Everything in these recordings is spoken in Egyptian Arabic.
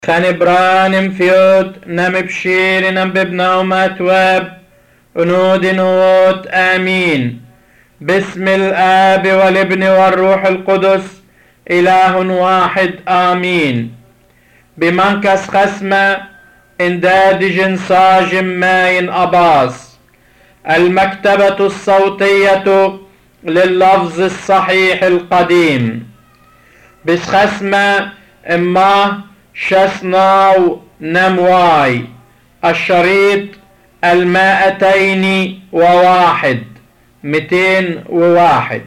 خنبران فيوت نم بشير نم ببنا وماتواب ونود نوت آمين باسم الآب والابن والروح القدس إله واحد آمين بمنكس خسمة انداد صاجم ماين أباس المكتبة الصوتية لللفظ الصحيح القديم بس خسمة إما شسناو نمواي الشريط المائتين وواحد ميتين وواحد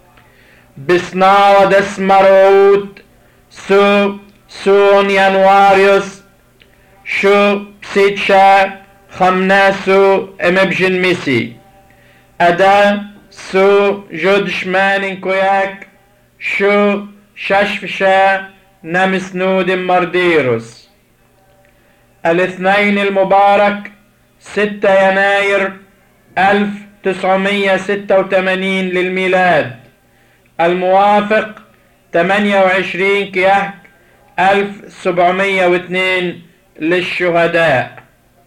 بسنا ودس مرعود سو سون ينواريوس شو بسيتشا خمناسو امبجن ميسي ادا سو جود شمان كوياك شو ششفشا نمسنود مرديروس الاثنين المبارك ستة يناير ألف تسعمية ستة وثمانين للميلاد الموافق تمانية وعشرين كيهك ألف سبعمية واثنين للشهداء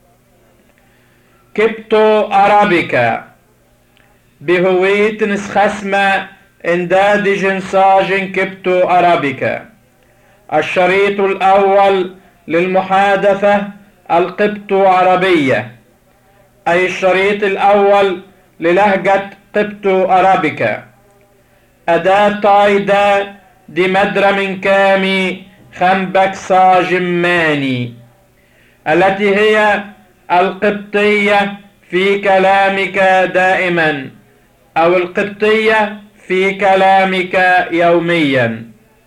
كبتو أرابيكا بهويت نسخسمة انداد جنساجن كبتو أرابيكا الشريط الأول للمحادثة القبطو عربية أي الشريط الأول للهجة قبطو أرابيكا أداة طايدة دي مدرة من كامي خنبك جماني التي هي القبطية في كلامك دائما أو القبطية في كلامك يوميا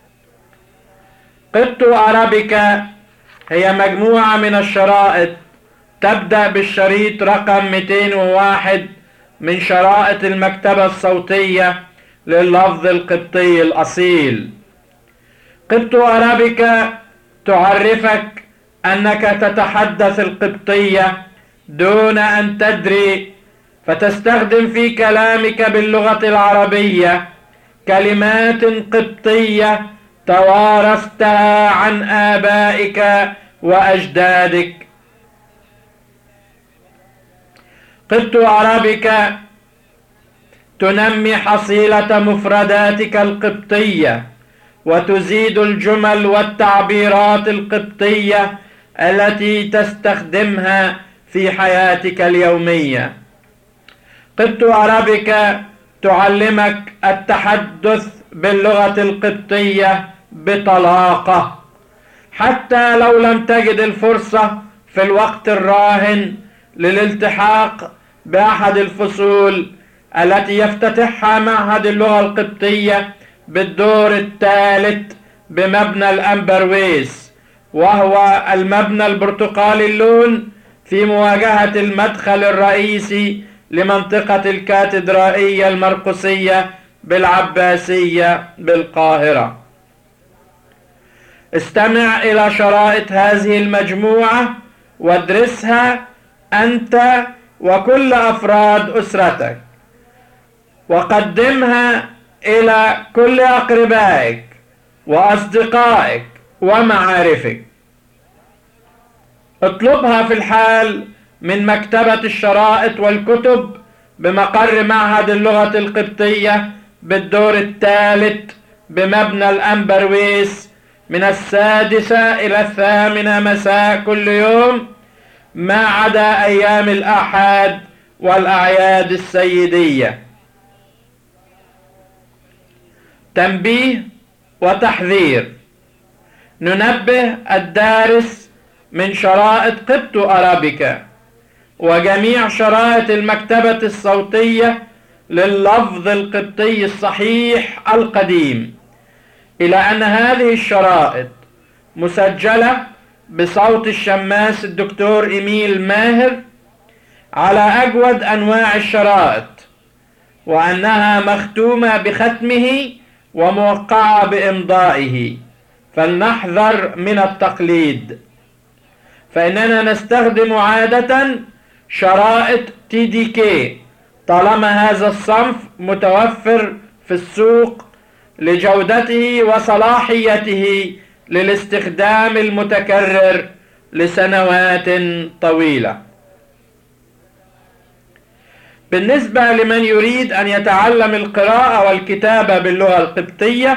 قبط أرابيكا هي مجموعة من الشرائط تبدأ بالشريط رقم 201 من شرائط المكتبة الصوتية لللفظ القبطي الأصيل قبط أرابيكا تعرفك أنك تتحدث القبطية دون أن تدري فتستخدم في كلامك باللغة العربية كلمات قبطية توارثتها عن آبائك وأجدادك قبط عربك تنمي حصيلة مفرداتك القبطية وتزيد الجمل والتعبيرات القبطية التي تستخدمها في حياتك اليومية قبط عربك تعلمك التحدث باللغة القبطية بطلاقة حتى لو لم تجد الفرصة في الوقت الراهن للالتحاق بأحد الفصول التي يفتتحها معهد اللغة القبطية بالدور الثالث بمبنى الأمبرويس وهو المبنى البرتقالي اللون في مواجهة المدخل الرئيسي لمنطقة الكاتدرائية المرقسية بالعباسية بالقاهرة استمع إلى شرائط هذه المجموعة وادرسها أنت وكل أفراد أسرتك وقدمها إلى كل أقربائك وأصدقائك ومعارفك اطلبها في الحال من مكتبة الشرائط والكتب بمقر معهد اللغة القبطية بالدور الثالث بمبنى الأمبرويس من السادسة إلى الثامنة مساء كل يوم ما عدا أيام الأحد والأعياد السيدية تنبيه وتحذير ننبه الدارس من شرائط قبط أرابيكا وجميع شرائط المكتبة الصوتية لللفظ القبطي الصحيح القديم إلى أن هذه الشرائط مسجلة بصوت الشماس الدكتور إيميل ماهر على أجود أنواع الشرائط وأنها مختومة بختمه وموقعة بإمضائه فلنحذر من التقليد فإننا نستخدم عادة شرائط تي دي كي طالما هذا الصنف متوفر في السوق لجودته وصلاحيته للاستخدام المتكرر لسنوات طويلة بالنسبة لمن يريد أن يتعلم القراءة والكتابة باللغة القبطية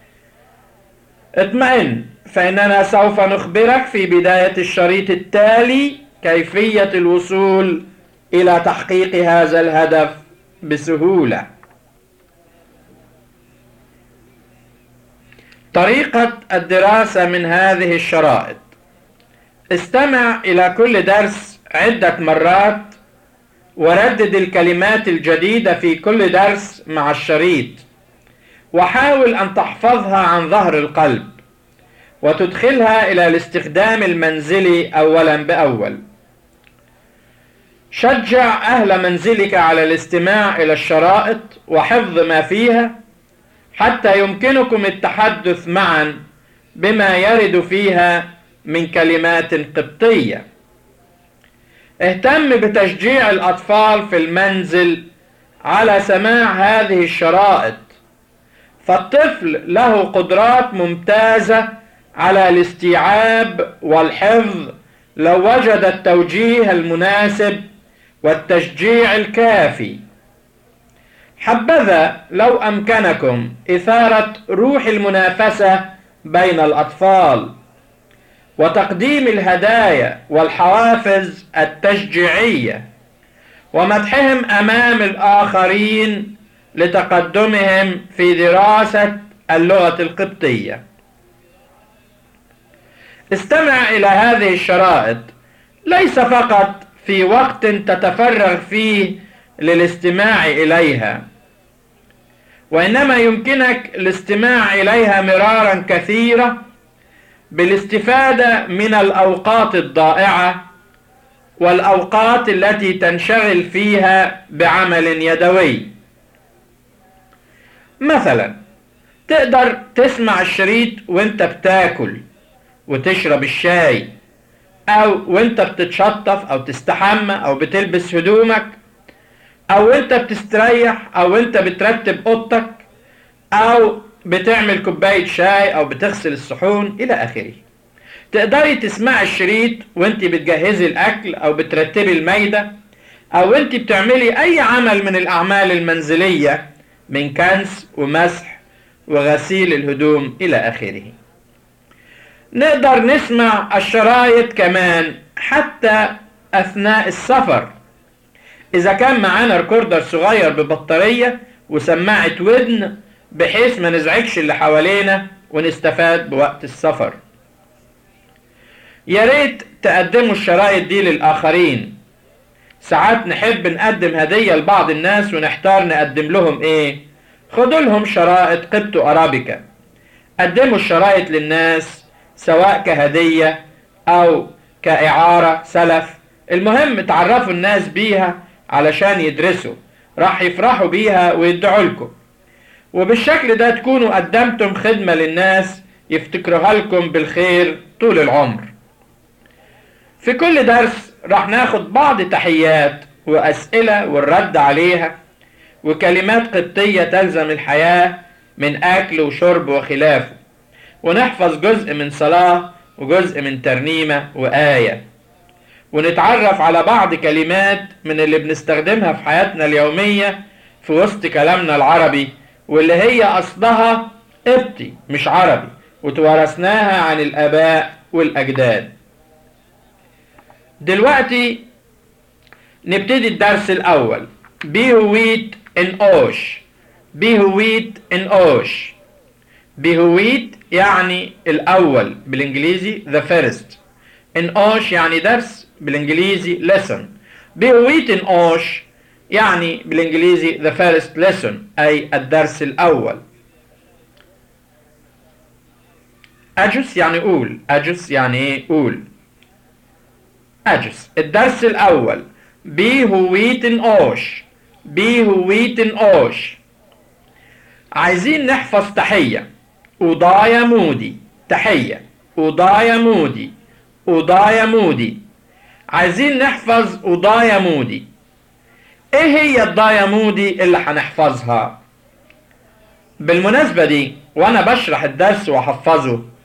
اطمئن فإننا سوف نخبرك في بداية الشريط التالي كيفية الوصول إلى تحقيق هذا الهدف بسهولة طريقة الدراسة من هذه الشرائط استمع إلى كل درس عدة مرات وردد الكلمات الجديدة في كل درس مع الشريط وحاول أن تحفظها عن ظهر القلب وتدخلها إلى الاستخدام المنزلي أولا بأول شجع أهل منزلك على الاستماع إلى الشرائط وحفظ ما فيها حتى يمكنكم التحدث معا بما يرد فيها من كلمات قبطية اهتم بتشجيع الأطفال في المنزل على سماع هذه الشرائط فالطفل له قدرات ممتازة على الاستيعاب والحفظ لو وجد التوجيه المناسب والتشجيع الكافي حبذا لو أمكنكم إثارة روح المنافسة بين الأطفال وتقديم الهدايا والحوافز التشجيعية ومدحهم أمام الآخرين لتقدمهم في دراسة اللغة القبطية استمع إلى هذه الشرائط ليس فقط في وقت تتفرغ فيه للاستماع إليها وإنما يمكنك الاستماع إليها مرارا كثيرة بالاستفادة من الأوقات الضائعة والأوقات التي تنشغل فيها بعمل يدوي مثلا تقدر تسمع الشريط وانت بتاكل وتشرب الشاي او وانت بتتشطف او تستحمى او بتلبس هدومك او انت بتستريح او انت بترتب اوضتك او بتعمل كوباية شاي او بتغسل الصحون الى اخره تقدري تسمعي الشريط وانت بتجهزي الاكل او بترتبي الميدة او انت بتعملي اي عمل من الاعمال المنزلية من كنس ومسح وغسيل الهدوم الى اخره نقدر نسمع الشرايط كمان حتى اثناء السفر اذا كان معانا ريكوردر صغير ببطارية وسماعة ودن بحيث ما نزعجش اللي حوالينا ونستفاد بوقت السفر يا ريت تقدموا الشرايط دي للآخرين ساعات نحب نقدم هدية لبعض الناس ونحتار نقدم لهم ايه خدوا لهم شرائط قبطو أرابيكا قدموا الشرايط للناس سواء كهدية أو كإعارة سلف المهم تعرفوا الناس بيها علشان يدرسوا راح يفرحوا بيها ويدعوا لكم وبالشكل ده تكونوا قدمتم خدمة للناس يفتكروها لكم بالخير طول العمر في كل درس راح ناخد بعض تحيات وأسئلة والرد عليها وكلمات قبطية تلزم الحياة من أكل وشرب وخلافه ونحفظ جزء من صلاة وجزء من ترنيمة وآية ونتعرف على بعض كلمات من اللي بنستخدمها في حياتنا اليومية في وسط كلامنا العربي واللي هي أصلها قبطي مش عربي وتورثناها عن الآباء والأجداد دلوقتي نبتدي الدرس الأول بيهويت إن أوش بيهويت إن أوش بيهويت يعني الأول بالإنجليزي the first إن أوش يعني درس بالإنجليزي lesson بيهويت إن أوش يعني بالإنجليزي the first lesson أي الدرس الأول أجس يعني قول أجس يعني إيه قول أجس الدرس الأول بيهويتن أوش بيهويتن أوش عايزين نحفظ تحية أضايا مودي تحية أضايا مودي أضايا مودي عايزين نحفظ أضايا مودي ايه هي الضايا مودي اللي هنحفظها بالمناسبة دي وانا بشرح الدرس واحفظه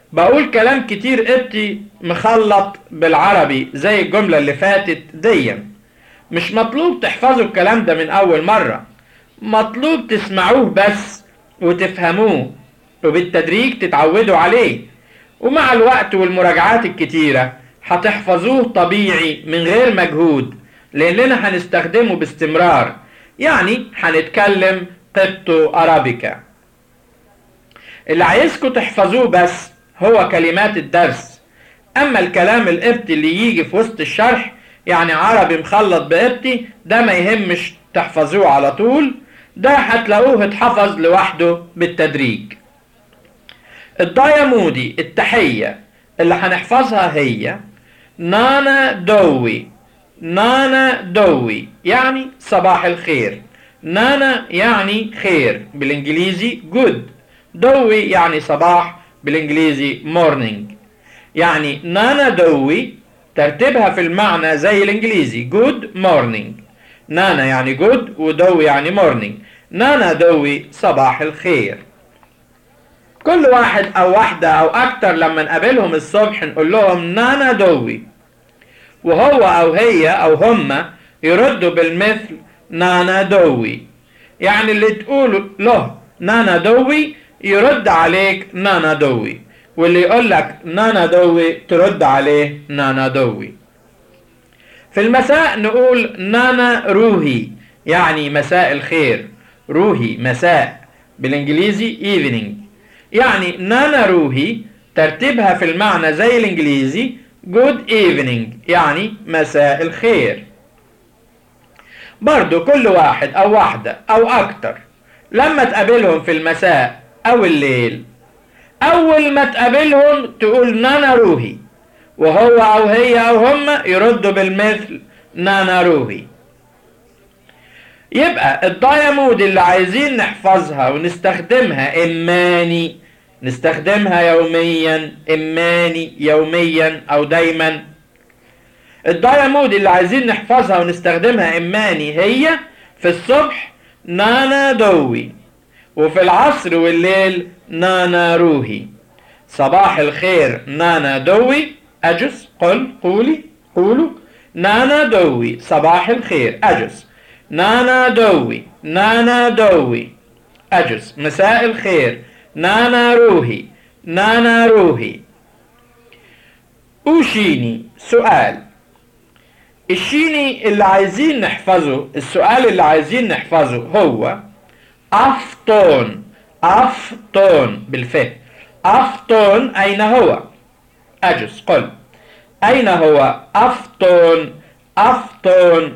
بقول كلام كتير قبطي مخلط بالعربي زي الجملة اللي فاتت ديا مش مطلوب تحفظوا الكلام ده من أول مرة مطلوب تسمعوه بس وتفهموه وبالتدريج تتعودوا عليه ومع الوقت والمراجعات الكتيرة هتحفظوه طبيعي من غير مجهود لأننا هنستخدمه باستمرار يعني هنتكلم قبطو أرابيكا اللي عايزكم تحفظوه بس هو كلمات الدرس أما الكلام القبطي اللي يجي في وسط الشرح يعني عربي مخلط بقبطي ده ما يهمش تحفظوه على طول ده هتلاقوه اتحفظ لوحده بالتدريج الدايمودي التحية اللي هنحفظها هي نانا دوي نانا دوي يعني صباح الخير نانا يعني خير بالانجليزي good دوي يعني صباح بالانجليزي morning يعني نانا دوي ترتيبها في المعنى زي الانجليزي good morning نانا يعني good ودوي يعني morning نانا دوي صباح الخير كل واحد او واحدة او اكتر لما نقابلهم الصبح نقول لهم نانا دوي وهو او هي او هما يردوا بالمثل نانا دوي يعني اللي تقول له نانا دوي يرد عليك نانا دوي واللي يقول لك نانا دوي ترد عليه نانا دوي في المساء نقول نانا روحي يعني مساء الخير روحي مساء بالانجليزي evening يعني نانا روحي ترتيبها في المعنى زي الانجليزي good evening يعني مساء الخير برضو كل واحد او واحدة او اكتر لما تقابلهم في المساء او الليل اول ما تقابلهم تقول نانا روحي وهو او هي او هم يردوا بالمثل نانا روحي يبقى الدايمود اللي عايزين نحفظها ونستخدمها إماني نستخدمها يوميا إماني يوميا أو دايما الدايمود اللي عايزين نحفظها ونستخدمها إماني هي في الصبح نانا دوي وفي العصر والليل نانا روحي صباح الخير نانا دوي أجس قل قولي قولوا نانا دوي صباح الخير أجس نانا دوي نانا دوي أجس مساء الخير نانا روحي نانا روحي أوشيني سؤال الشيني اللي عايزين نحفظه السؤال اللي عايزين نحفظه هو أفطون أفطون بالفه أفطون أين هو أجس قل أين هو أفطون أفطون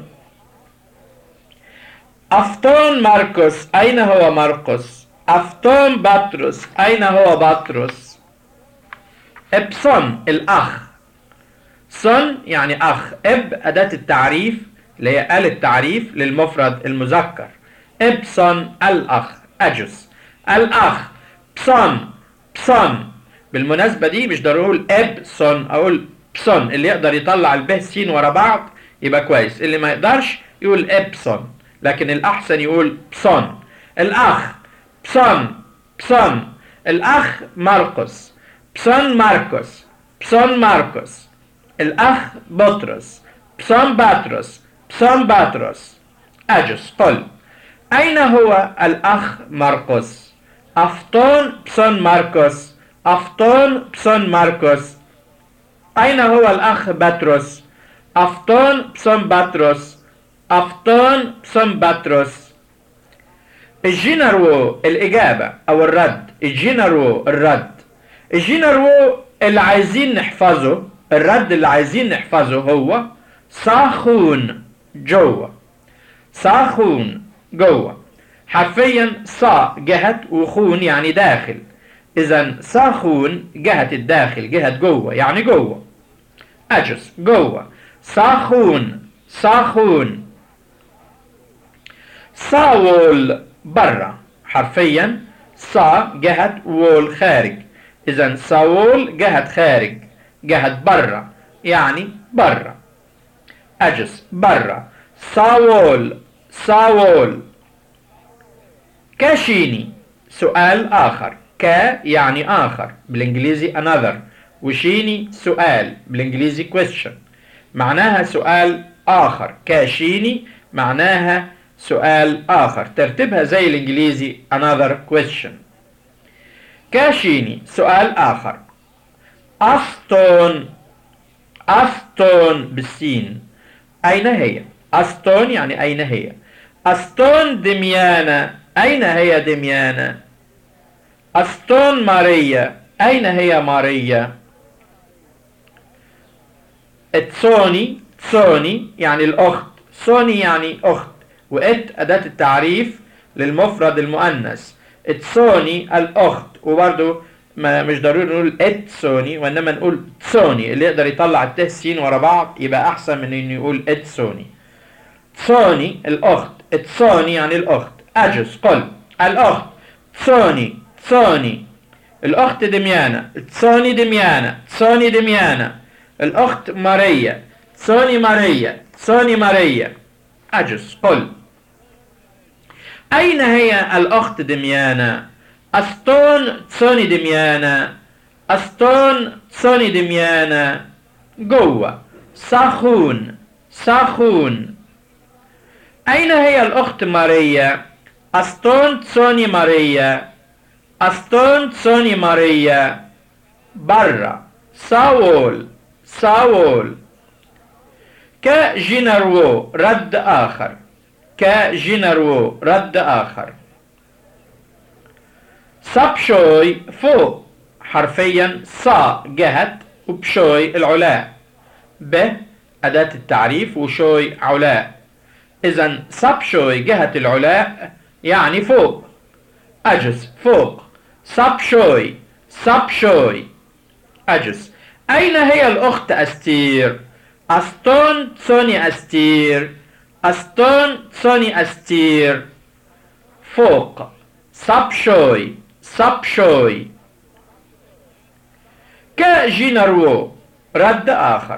أفطون ماركوس أين هو مرقس أفطون بطرس أين هو بطرس إبسون الأخ صن يعني أخ إب أداة التعريف اللي هي آل التعريف للمفرد المذكر إبسون الأخ أجس الأخ بسون بسون بالمناسبة دي مش ضروري أقول إبسون أقول بسون اللي يقدر يطلع الب س ورا بعض يبقى كويس اللي ما يقدرش يقول إبسون لكن الأحسن يقول بسون الأخ بسون بسون الأخ مرقس بسون ماركوس بسون ماركوس الأخ بطرس بسون بطرس بسون بطرس أجس قل أين هو الأخ مرقس أفطون بسون ماركوس أفطون بسون ماركوس أين هو الأخ بطرس أفطون بسون بطرس أفطون بسون بطرس الجينرو الإجابة أو الرد الجينرو الرد الجينرو اللي عايزين نحفظه الرد اللي عايزين نحفظه هو صاخون جوه صاخون جوه حرفيا صا جهة وخون يعني داخل إذا صاخون جهة الداخل جهة جوه يعني جوه أجس جوه صاخون صاخون صاول برا حرفيا صا جهة وول خارج إذا صاول جهة خارج جهة برا يعني برا أجس برا صاول صاول كاشيني سؤال آخر ك يعني آخر بالإنجليزي another وشيني سؤال بالإنجليزي question معناها سؤال آخر كاشيني معناها سؤال آخر ترتيبها زي الإنجليزي another question كاشيني سؤال آخر أستون أستون بالسين أين هي؟ أستون يعني أين هي؟ أستون دميانة أين هي دميانة؟ أستون ماريا أين هي ماريا؟ تسوني تسوني يعني الأخت سوني يعني أخت وإت أداة التعريف للمفرد المؤنث تسوني الأخت وبرضه ما مش ضروري نقول ات سوني وانما نقول تسوني اللي يقدر يطلع الت سين ورا بعض يبقى احسن من انه يقول ات سوني تسوني الاخت تسوني يعني الاخت اجس قل الاخت تسوني تسوني الاخت دميانة تسوني دميانة تسوني دميانة الاخت ماريا تسوني ماريا تسوني ماريا اجس قل اين هي الاخت دميانة أستون تسوني دميانا أستون تسوني دميانا جوه صاخون صاخون أين هي الأخت ماريا أستون تسوني ماريا أستون تسوني ماريا برا ساول ساول كجنرو رد آخر كجنرو رد آخر سبشوي فوق حرفيا صا جهة وبشوي العلاء ب أداة التعريف وشوي علاء إذا سبشوي جهة العلاء يعني فوق أجس فوق سبشوي سبشوي أجس أين هي الأخت أستير أستون تسوني أستير أستون تسوني أستير فوق سبشوي سبشوي كجينرو رد آخر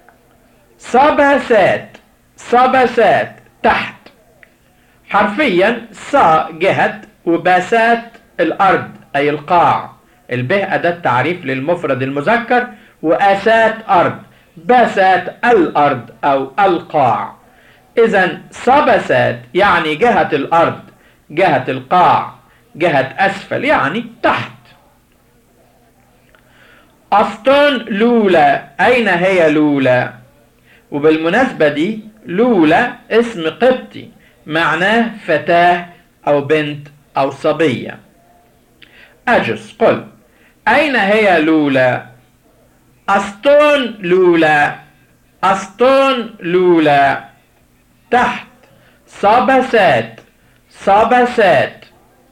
صباسات صباسات تحت حرفيا صا جهة وباسات الأرض أي القاع البه أداة تعريف للمفرد المذكر وأسات أرض باسات الأرض أو القاع إذا صبسات يعني جهة الأرض جهة القاع جهة أسفل يعني تحت أسطون لولا أين هي لولا وبالمناسبة دي لولا اسم قبطي معناه فتاة أو بنت أو صبية أجس قل أين هي لولا أسطون لولا أسطون لولا تحت صبسات صبسات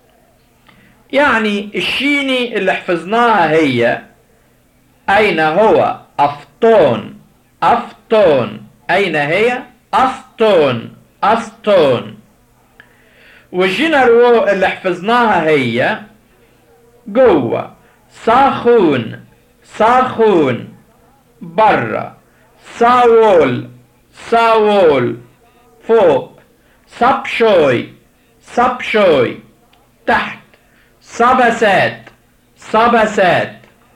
يعني الشيني اللي حفظناها هي أين هو أفطون أفطون أين هي أسطون أسطون والجنرو اللي حفظناها هي جوه صاخون صاخون برا صاول صاول فوق صبشوي صبشوي تحت صبسات صبسات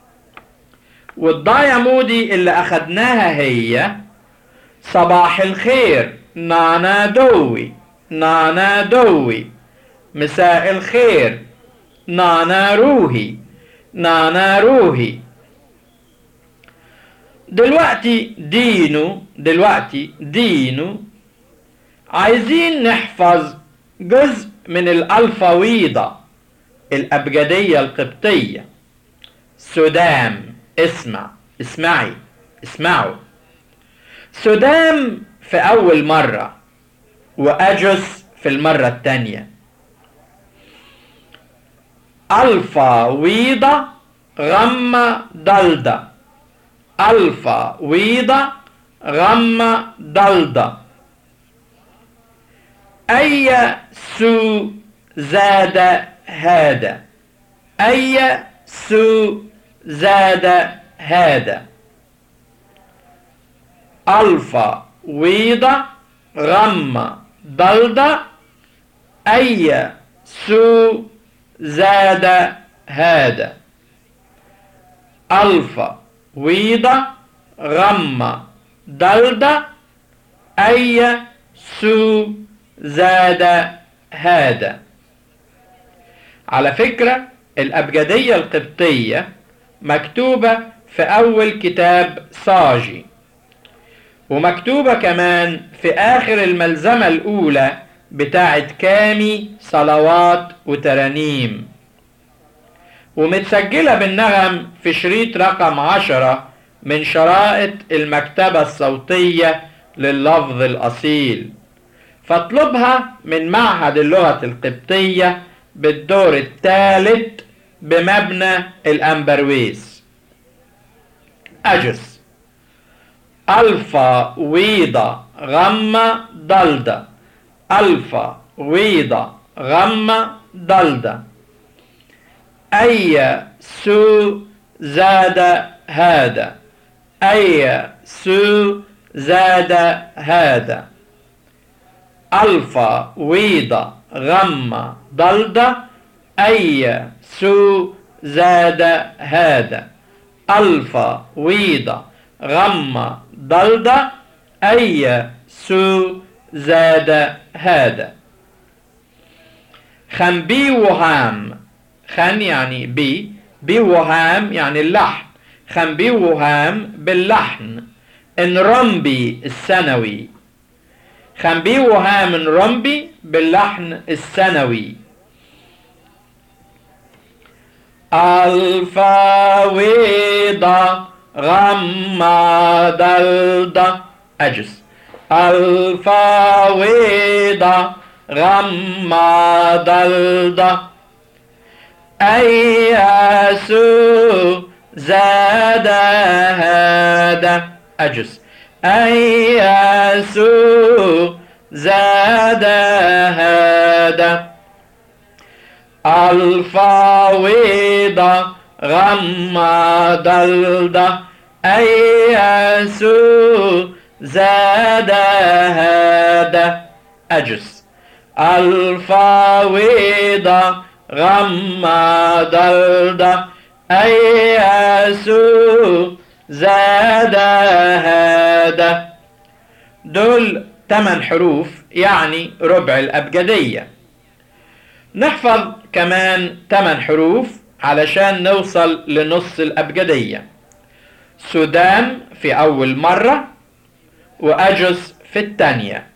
والضايمودي اللي أخدناها هي صباح الخير نانا دوي نانا دوي مساء الخير نانا روحي نانا روحي دلوقتي دينو دلوقتي دينو عايزين نحفظ جزء من الألفاويضة الأبجدية القبطية سدام اسمع اسمعي اسمعوا سدام في أول مرة وأجس في المرة الثانية ألفا ويضة غمة دلدة ألفا ويضة غمة دلدة أي سو زاد هذا أي سو زاد هذا ألفا ويضة غمة دلدة أي سو زاد هذا ألفا ويضة غمة دلدة أي سو زاد هذا على فكرة الأبجدية القبطية مكتوبة في أول كتاب صاجي ومكتوبة كمان في آخر الملزمة الأولى بتاعة كامي صلوات وترانيم ومتسجلة بالنغم في شريط رقم عشرة من شرائط المكتبة الصوتية لللفظ الأصيل فاطلبها من معهد اللغة القبطية بالدور الثالث بمبنى الأمبرويس أجس ألفا ويضة غمة دلدة ألفا ويضة غمة دلدة أي سو زاد هذا أي سو زاد هذا ألفا ويضة غمة ضلدة أي سو زاد هذا ألفا ويضة غمة ضلدة أي سو زاد هذا خنبي وهام خن يعني بي بي وهام يعني اللحن خنبي وهام باللحن ان رمبي السنوي خنبي وهام ان رمبي باللحن السنوي الفا ويضة غمة دلدة أجس الفا ويضة غمة دلدة أي سو زاد هذا أجس أي سو زاد هذا الفاوضة غمة دلدة أي سو زاد هذا أجس الفاوضة غمة دلدة أي سو زاد هذا دول تمن حروف يعني ربع الأبجدية نحفظ كمان تمن حروف علشان نوصل لنص الأبجدية سودان في أول مرة وأجس في الثانية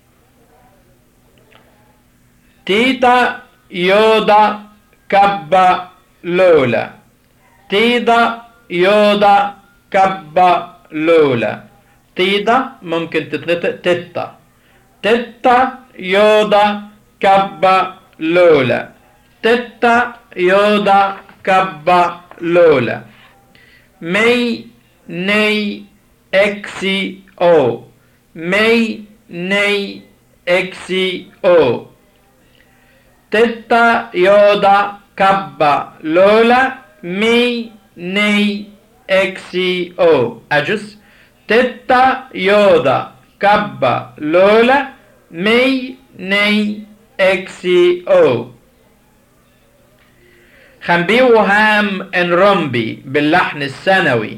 تيتا يودا كبا لولا تيدا يودا كبا لولا تيدا ممكن تتنطق تتا تتا يودا كبا لولا تتا يودا كبا لولا مي ني اكسي او مي ني اكسي او تتا يودا كبا لولا مي ني اكسي او اجس تتا يودا كبا لولا مي ني اكسي او خنبي وهام ان رمبي باللحن الثانوي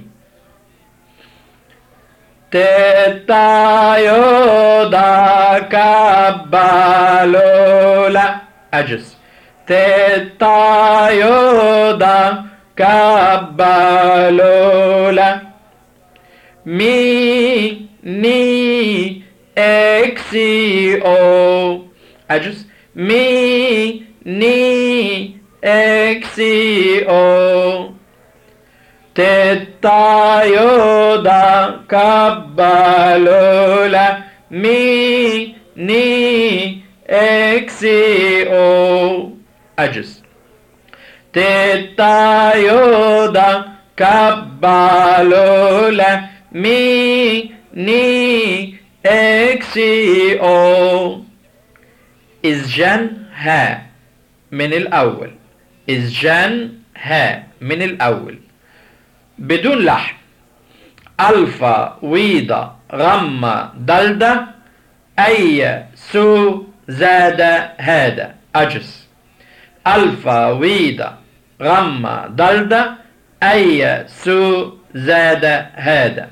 تتا يودا كبا لولا أجس تتا يودا كبا لولا مي ني اكسي او أجس مي ني اكسي او تتا يودا كبا لولا مي ني اكسي او أجس تتا يودا كبا لولا مي ني اكسي او إزجان ها من الأول إزجان ها من الأول بدون لحن ألفا ويدا غمة دلدة أي سو زاد هذا أجس ألفا ويدا غم ضلدة أي سو زاد هذا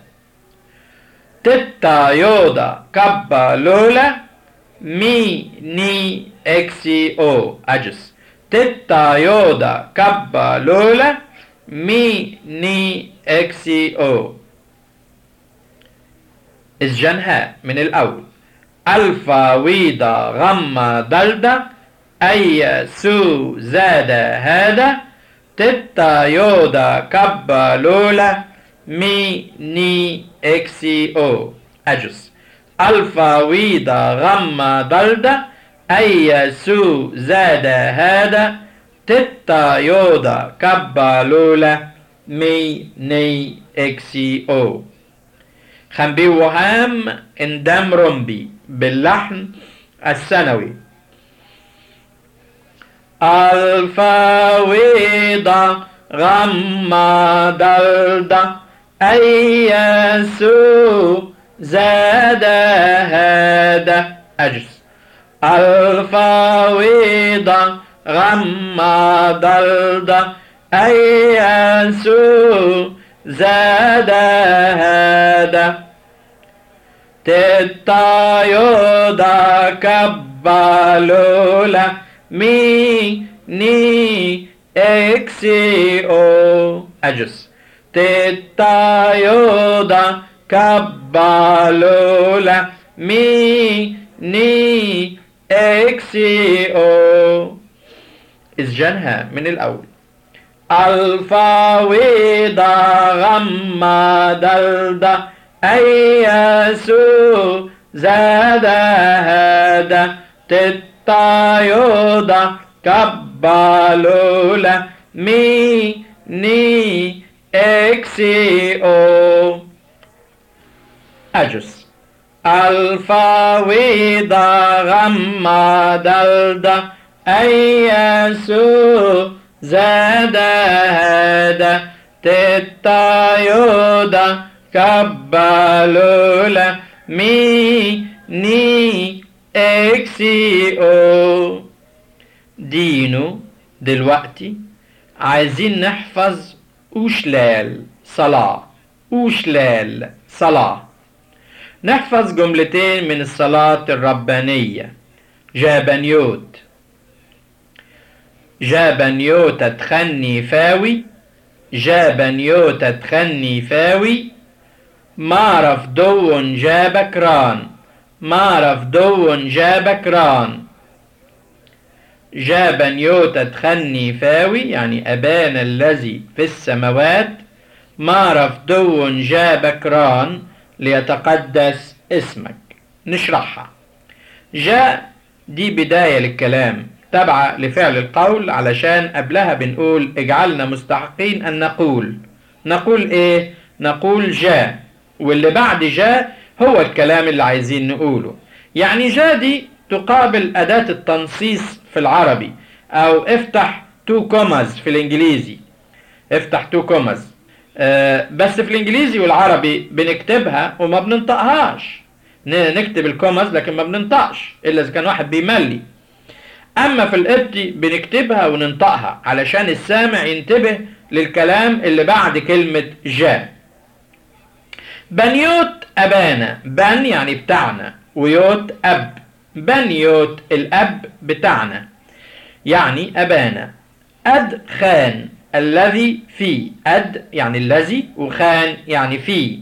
تتا يودا كبا لولا مي ني اكسي او أجس تتا يودا كبا لولا مي ني اكسي او اسجنها من الأول ألفا ويدا غم دلدا أي سو زاد هذا تتا يودا كبا لولا مي ني اكسي او أجس ألفا ويدا غم دلدا أي سو زاد هذا تتا يودا كبا لولا مي ني اكسي او خنبي وهام اندام رمبي باللحن السنوي ألفا ويدا غما دلدا أي سو زاد هذا أجس ألفا ويدا غما دلدا أي سو زاد هذا تتا يودا كبالولا مي ني اكسي او اجس تتا يودا كبالولا مي ني اكسي او اسجنها من الاول الفا ويدا غما دلدا أي سو زاد هذا تتا يودا كبالولا مي ني اكسي او أجس الفا ويدا غما دلدا أي سو زاد هذا تتا يودا كبالولا مي ني اكسي او دينو دلوقتي عايزين نحفظ وشلال صلاة وشلال صلاة نحفظ جملتين من الصلاة الربانية جابنيوت جابنيوت تخني فاوي جابنيوت تخني فاوي معرف دون جابك ران معرف دون جابك ران جابنيوت تخني فاوي يعني أبانا الذي في السماوات معرف دون جابك ران ليتقدس اسمك نشرحها جاء دي بداية للكلام تابعة لفعل القول علشان قبلها بنقول اجعلنا مستحقين أن نقول نقول إيه؟ نقول جاء واللي بعد جاء هو الكلام اللي عايزين نقوله يعني جاء دي تقابل أداة التنصيص في العربي أو افتح تو كوماز في الإنجليزي افتح تو كوماز آه بس في الإنجليزي والعربي بنكتبها وما بننطقهاش نكتب الكوماز لكن ما بننطقش إلا إذا كان واحد بيملي أما في القبطي بنكتبها وننطقها علشان السامع ينتبه للكلام اللي بعد كلمة جاء بنيوت أبانا بن يعني بتاعنا ويوت أب بنيوت الأب بتاعنا يعني أبانا أد خان الذي في أد يعني الذي وخان يعني في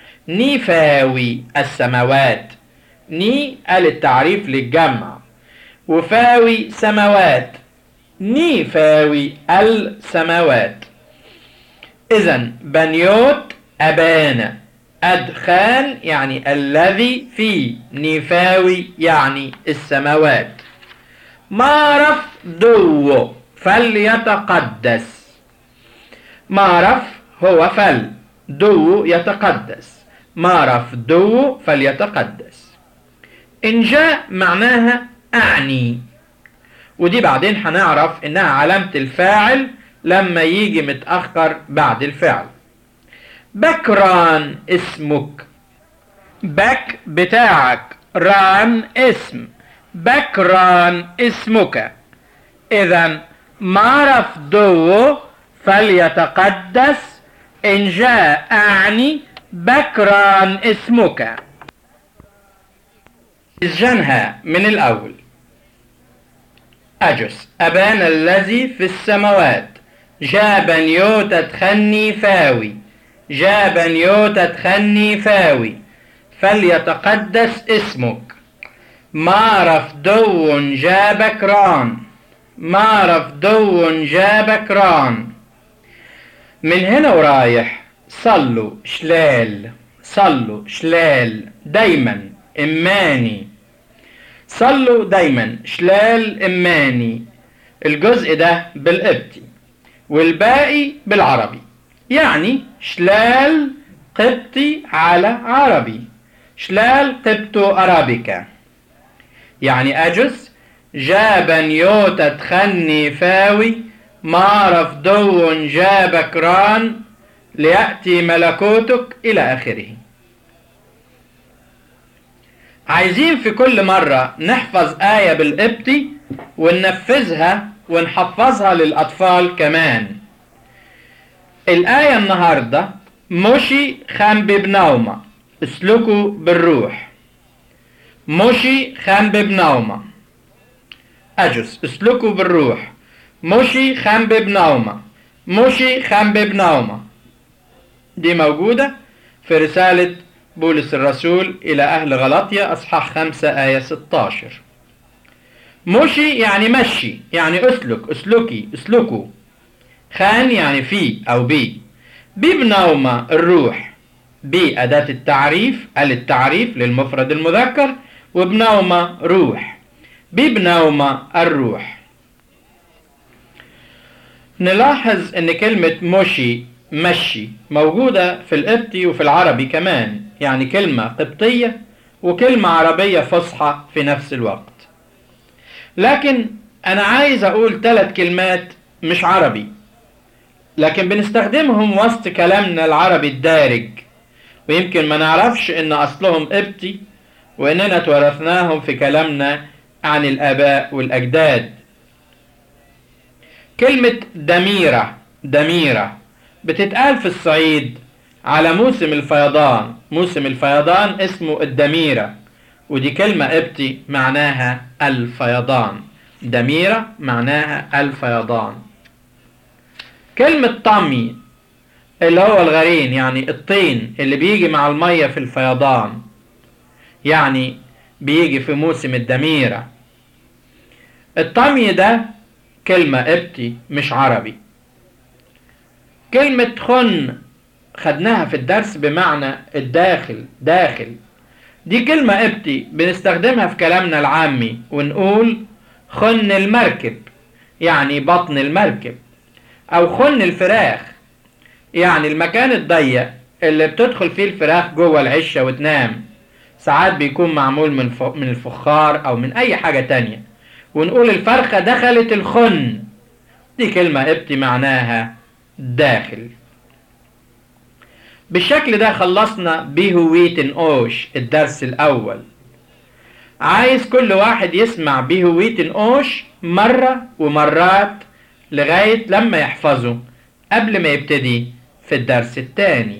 نيفاوي السماوات ني قال التعريف للجمع وفاوي سماوات نيفاوي السماوات إذا بنيوت أبانا أدخان يعني الذي في نفاوي يعني السماوات معرف دو فليتقدس معرف هو فل دو يتقدس معرف دو فليتقدس إن جاء معناها أعني ودي بعدين هنعرف إنها علامة الفاعل لما يجي متأخر بعد الفعل بكران اسمك بك بتاعك ران اسم بكران اسمك إذا ما رفضه فليتقدس إن جاء أعني بكرا اسمك إسجنها من الأول أجس أبانا الذي في السماوات جابا يوتا تخني فاوي جابا يوتا تخني فاوي فليتقدس اسمك ما رفدو جابك ران ما رفدو جابك ران من هنا ورايح صلوا شلال صلوا شلال دايما إماني صلوا دايما شلال إماني الجزء ده بالقبطي والباقي بالعربي يعني شلال قبطي على عربي شلال قبطو أرابيكا يعني أجس جابا يوتا تخني فاوي ما رفدو جابك ران ليأتي ملكوتك إلى آخره عايزين في كل مرة نحفظ آية بالقبطي وننفذها ونحفظها للأطفال كمان الآية النهاردة مشي خنب بنومة اسلكوا بالروح مشي خنب بنومة أجس اسلكوا بالروح مشي خنب بنومة مشي خنب بنومة دي موجودة في رسالة بولس الرسول إلى أهل غلطية أصحاح خمسة آية 16 مشي يعني مشي يعني أسلك أسلكي أسلكوا خان يعني في أو بي ببنومة الروح بي أداة التعريف ال التعريف للمفرد المذكر وبنومة روح ببنومة الروح نلاحظ ان كلمة مشي مشي موجودة في القبطي وفي العربي كمان يعني كلمة قبطية وكلمة عربية فصحى في نفس الوقت لكن أنا عايز أقول ثلاث كلمات مش عربي لكن بنستخدمهم وسط كلامنا العربي الدارج ويمكن ما نعرفش إن أصلهم قبطي وإننا تورثناهم في كلامنا عن الآباء والأجداد كلمة دميرة دميرة بتتقال في الصعيد على موسم الفيضان موسم الفيضان اسمه الدميرة ودي كلمة قبطي معناها الفيضان دميرة معناها الفيضان كلمة طمي اللي هو الغرين يعني الطين اللي بيجي مع المية في الفيضان يعني بيجي في موسم الدميرة الطمي ده كلمة قبطي مش عربي كلمة خن خدناها في الدرس بمعنى الداخل داخل دي كلمة قبطي بنستخدمها في كلامنا العامي ونقول خن المركب يعني بطن المركب أو خن الفراخ يعني المكان الضيق اللي بتدخل فيه الفراخ جوه العشة وتنام ساعات بيكون معمول من من الفخار أو من أي حاجة تانية ونقول الفرخة دخلت الخن دي كلمة قبطي معناها داخل بالشكل ده خلصنا بهويت اوش الدرس الاول عايز كل واحد يسمع بهويت اوش مرة ومرات لغاية لما يحفظه قبل ما يبتدي في الدرس الثاني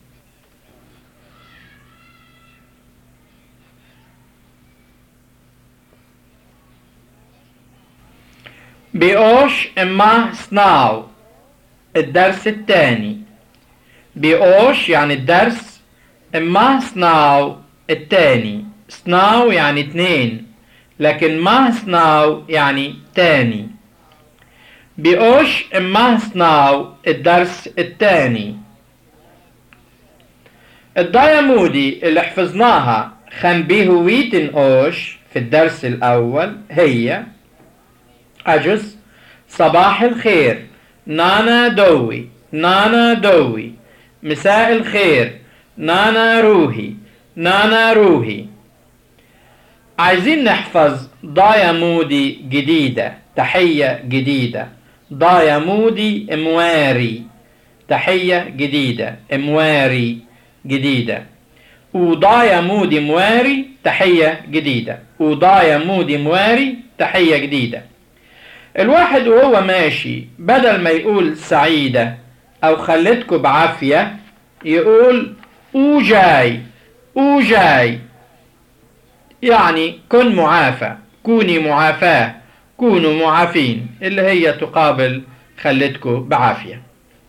بيوش اما سناو الدرس الثاني بيوش يعني الدرس اما سناو التاني سناو يعني اتنين لكن ما سناو يعني تاني بيوش اما سناو الدرس التاني الدايمودي اللي حفظناها خنبيهويتن اوش في الدرس الاول هي اجس صباح الخير نانا دوي نانا دوي مساء الخير نانا روحي نانا روحي عايزين نحفظ ضايا مودي جديدة تحية جديدة ضايا مودي امواري تحية جديدة امواري جديدة وضايا مودي مواري تحية جديدة وضايا مودي مواري تحية جديدة الواحد وهو ماشي بدل ما يقول سعيدة أو خلتكم بعافية يقول أوجاي أوجاي يعني كن معافى كوني معافاة كونوا معافين اللي هي تقابل خلتكم بعافية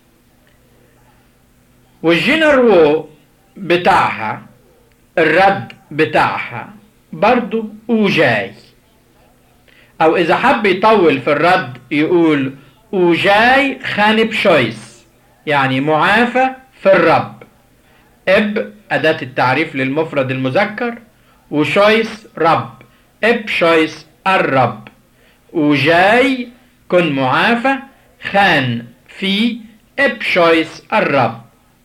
والجنرو بتاعها الرد بتاعها برضو أوجاي أو إذا حب يطول في الرد يقول أوجاي خانب شويس يعني معافى في الرب اب أداة التعريف للمفرد المذكر وشويس رب اب شويس الرب وجاي كن معافى خان في اب شويس الرب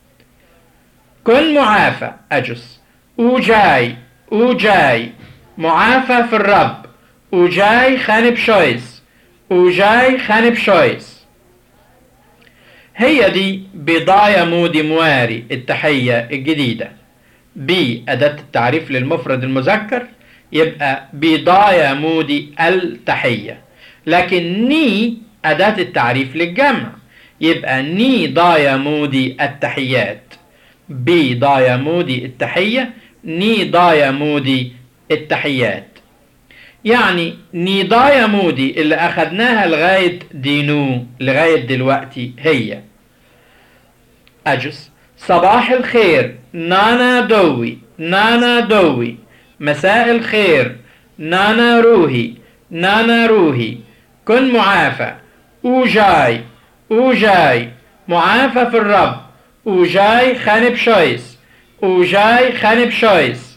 كن معافى أجس وجاي وجاي معافى في الرب وجاي خانب شويس وجاي خانب شويس هي دي بضايا مودي مواري التحية الجديدة بي أداة التعريف للمفرد المذكر يبقى بضايا مودي التحية لكن ني أداة التعريف للجمع يبقى ني ضايا مودي التحيات بي ضايا مودي التحية ني ضايا مودي التحيات يعني نيضايا مودي اللي أخدناها لغاية دينو لغاية دلوقتي هي أجس صباح الخير نانا دوي نانا دوي مساء الخير نانا روحي نانا روحي كن معافى أوجاي أوجاي معافى في الرب أوجاي خانب شويس أوجاي خانب شويس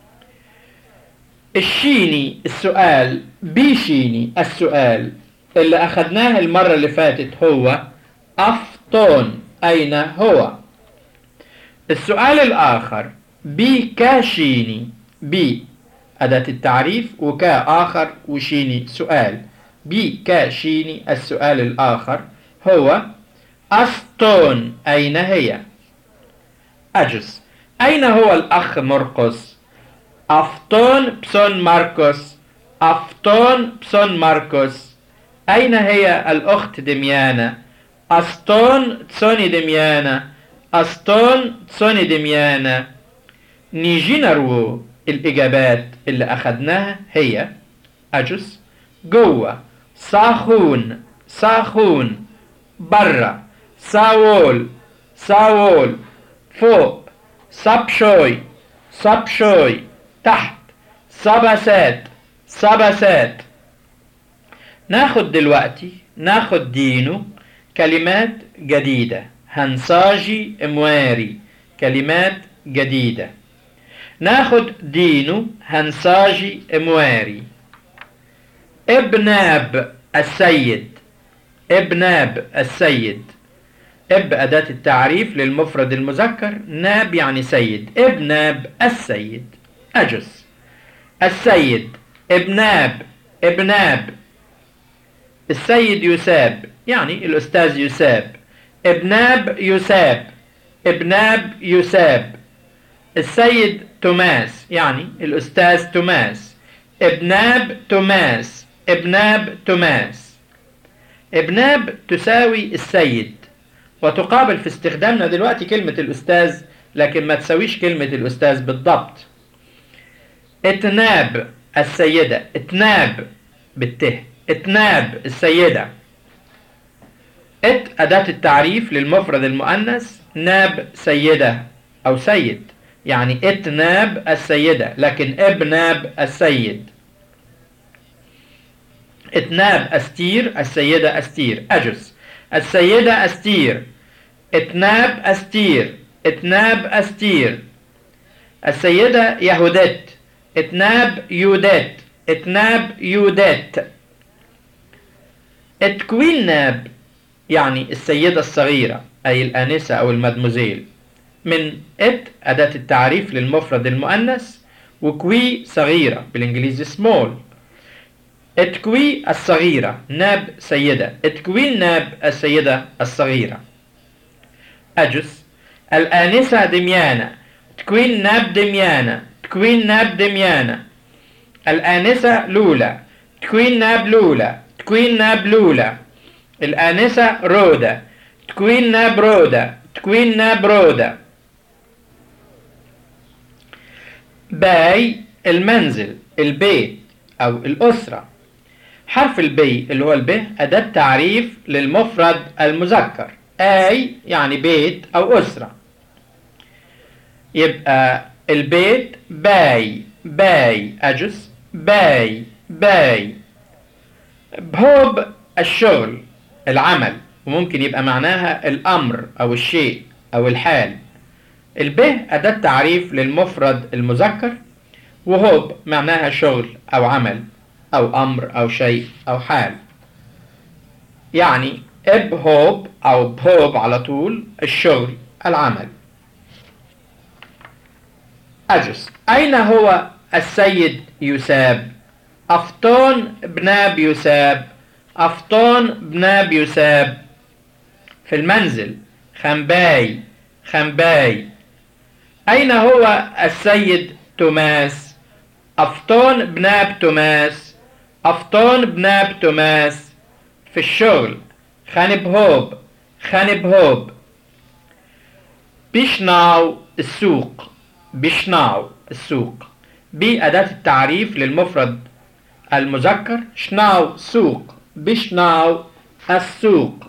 الشيني السؤال بيشيني السؤال اللي أخدناه المرة اللي فاتت هو أفطون أين هو السؤال الآخر بي كاشيني بي أداة التعريف وكا آخر وشيني سؤال بي كاشيني السؤال الآخر هو أسطون أين هي أجس أين هو الأخ مرقس أفطون بسون ماركوس أفطون بسون ماركوس أين هي الأخت دميانة أسطون تسوني دميانة أسطون تسوني دميانة نيجي نرو الإجابات اللي أخدناها هي أجس جوه صاخون صاخون برا ساول ساول فوق سبشوي سبشوي تحت صبسات صبسات ناخد دلوقتي ناخد دينو كلمات جديدة هنساجي امواري كلمات جديدة ناخد دينو هنساجي امواري ابناب السيد ابناب السيد اب أداة التعريف للمفرد المذكر ناب يعني سيد ابناب السيد أجس السيد ابناب ابناب السيد يساب يعني الأستاذ يساب ابناب يساب ابناب يساب السيد توماس يعني الأستاذ توماس ابناب توماس ابناب توماس ابناب تساوي السيد وتقابل في استخدامنا دلوقتي كلمة الأستاذ لكن ما تساويش كلمة الأستاذ بالضبط اتناب السيدة اتناب بالته اتناب السيدة ات أداة التعريف للمفرد المؤنث ناب سيدة أو سيد يعني اتناب السيدة لكن ابناب السيد اتناب أستير السيدة أستير أجس السيدة أستير اتناب أستير اتناب أستير السيدة يهودت اتناب يودت اتناب يودت اتكوين ناب يعني السيدة الصغيرة أي الآنسة أو المدموزيل من ات أداة التعريف للمفرد المؤنث وكوي صغيرة بالإنجليزي small اتكوي الصغيرة ناب سيدة اتكوين ناب السيدة الصغيرة أجس الآنسة دميانة تكوين ناب دميانة تكوين ناب دميانة الآنسة لولا تكوين ناب لولا تكوين ناب لولا الآنسة رودا تكوين ناب رودا تكوين ناب رودا باي المنزل البيت أو الأسرة حرف البي اللي هو الب أداة تعريف للمفرد المذكر أي يعني بيت أو أسرة يبقى البيت باي باي أجس باي باي بهوب الشغل العمل وممكن يبقى معناها الأمر أو الشيء أو الحال البه أداة تعريف للمفرد المذكر وهوب معناها شغل أو عمل أو أمر أو شيء أو حال يعني اب هوب أو بهوب على طول الشغل العمل أجس أين هو السيد يساب أفطون بناب يساب أفطون بناب يساب في المنزل خنباي خنباي أين هو السيد توماس أفطون بناب توماس أفطون بناب توماس في الشغل خانب هوب خانب هوب بيشناو السوق بيشناو السوق بأداة التعريف للمفرد المذكر شناو سوق بيشناو السوق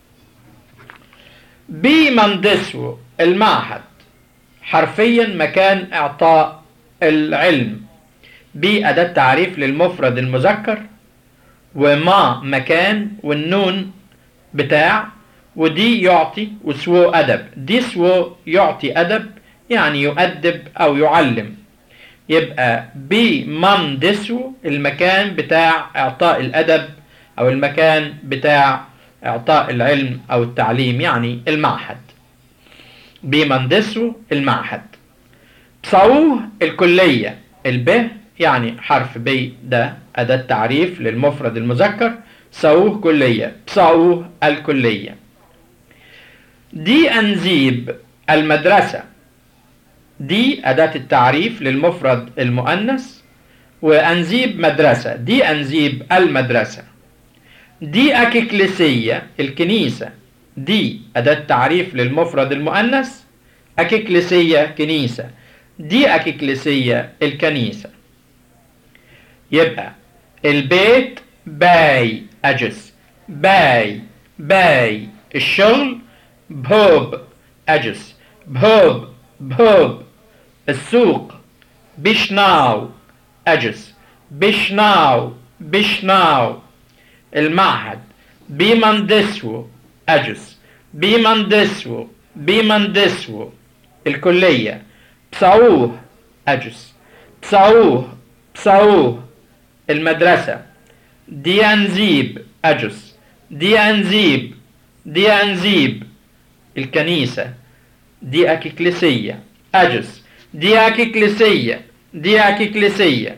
بمندسو المعهد حرفيا مكان إعطاء العلم بأداة تعريف للمفرد المذكر وما مكان والنون بتاع ودي يعطي وسوو أدب دي سوو يعطي أدب يعني يؤدب أو يعلم يبقى بمندسو المكان بتاع إعطاء الأدب أو المكان بتاع إعطاء العلم أو التعليم يعني المعهد بمندسو المعهد بصوه الكلية الب يعني حرف بي ده أداة تعريف للمفرد المذكر صوه كلية بصوه الكلية دي أنزيب المدرسة دي أداة التعريف للمفرد المؤنث وأنزيب مدرسة دي أنزيب المدرسة دي أكيكليسية الكنيسة دي أداة تعريف للمفرد المؤنث أكيكليسية كنيسة دي أكيكليسية الكنيسة يبقى البيت باي أجس باي باي الشغل بهوب أجس بهوب بهوب السوق بشناو أجس بشناو بشناو المعهد بيمندسو أجس بيمندسو بيمندسو الكلية بصعوه أجس بصعوه بصعوه المدرسة ديانزيب أجس ديانزيب ديانزيب الكنيسة دي أكيكليسية أجس دي أكيكليسية دي أكيكليسية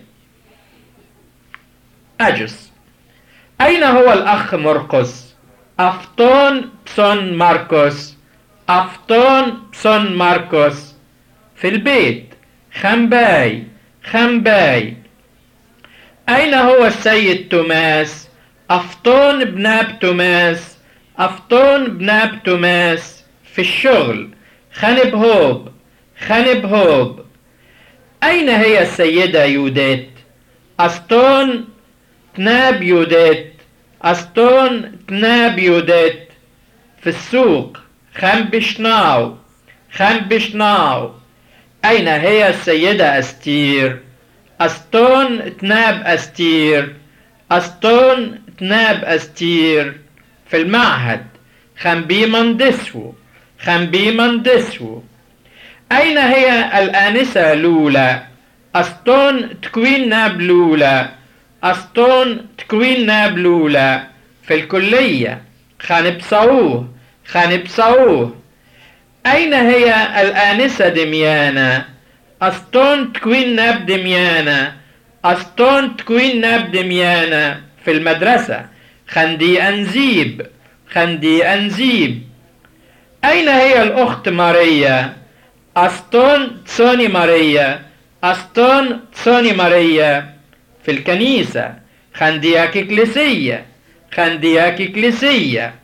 أجس أين هو الأخ مرقس أفطون بسون ماركوس أفطون بسون ماركوس في البيت خنباي خنباي أين هو السيد توماس أفطون بناب توماس أفطون بناب توماس في الشغل خنب هوب خنب هوب أين هي السيدة يوديت أستون تناب يوديت أستون تناب يوديت في السوق خنبشناو خنبشناو أين هي السيدة أستير أستون تناب أستير أستون تناب أستير في المعهد خنبي مندسو خنبي مندسو أين هي الآنسة لولا أستون تكوين ناب لولا أستون تكوين ناب لولا في الكلية خنبصوه خنبصوه أين هي الآنسة دميانا أستون تكوين ناب دميانا أستون تكوين ناب دميانا في المدرسة خندي أنزيب خندي أنزيب أين هي الأخت ماريا أستون تسوني ماريا أستون تسوني ماريا في الكنيسة خندي أكيكليسية خندياك كليسية